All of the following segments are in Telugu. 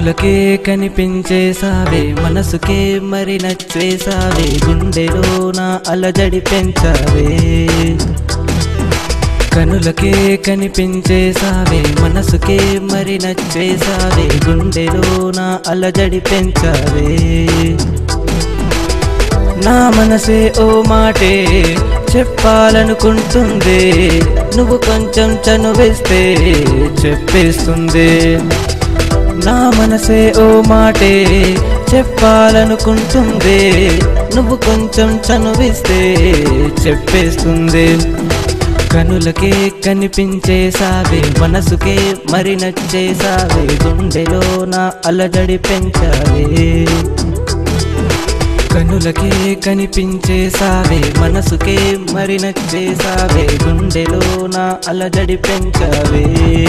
కనులకే కనిపించేసావే మనసుకే మరి నచ్చేసావే గుండెలో నా అలజడి పెంచావే కనులకే కనిపించేసావే మనసుకే మరి నచ్చేసావే గుండెలో నా అలజడి పెంచావే నా మనసే ఓ మాటే చెప్పాలనుకుంటుంది నువ్వు కొంచెం చనువేస్తే చెప్పేస్తుంది నా మనసే ఓ మాటే చెప్పాలనుకుంటుంది నువ్వు కొంచెం చనువిస్తే చెప్పేస్తుంది కనులకే కనిపించేసావే మనసుకే మరి నచ్చేసావే గుండెలో నా అలజడి పెంచావే కనులకే కనిపించేసావే మనసుకే మరి నచ్చేసావే గుండెలో నా అలజడి పెంచావే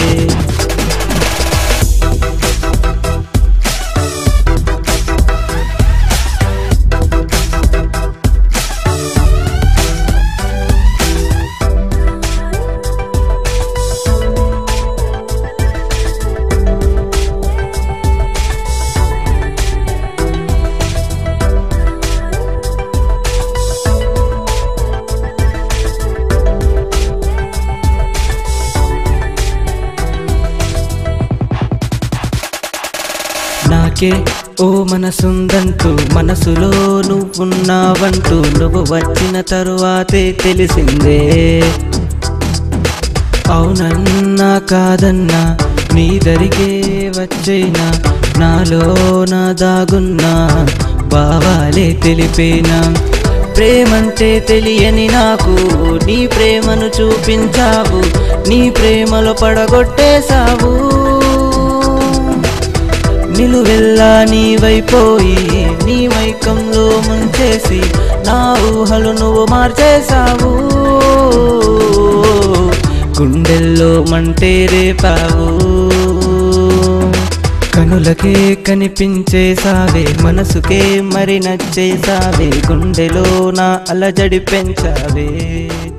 నాకే ఓ మనసుందంటూ మనసులో నువ్వున్నావంటూ నువ్వు వచ్చిన తరువాతే తెలిసిందే అవునన్నా కాదన్నా నీ దరికే వచ్చేనా నాలో నా దాగున్నా భావాలే తెలిపేనా ప్రేమంటే తెలియని నాకు నీ ప్రేమను చూపించావు నీ ప్రేమలో పడగొట్టేశావు నిలువెల్లా నీవైపోయి నీ మైకంలో ముంచేసి నా ఊహలు నువ్వు మార్చేశావు గుండెల్లో మంటే రేపావు కనులకే కనిపించేసావే మనసుకే మరి నచ్చేసావే గుండెలో నా అలజడి పెంచావే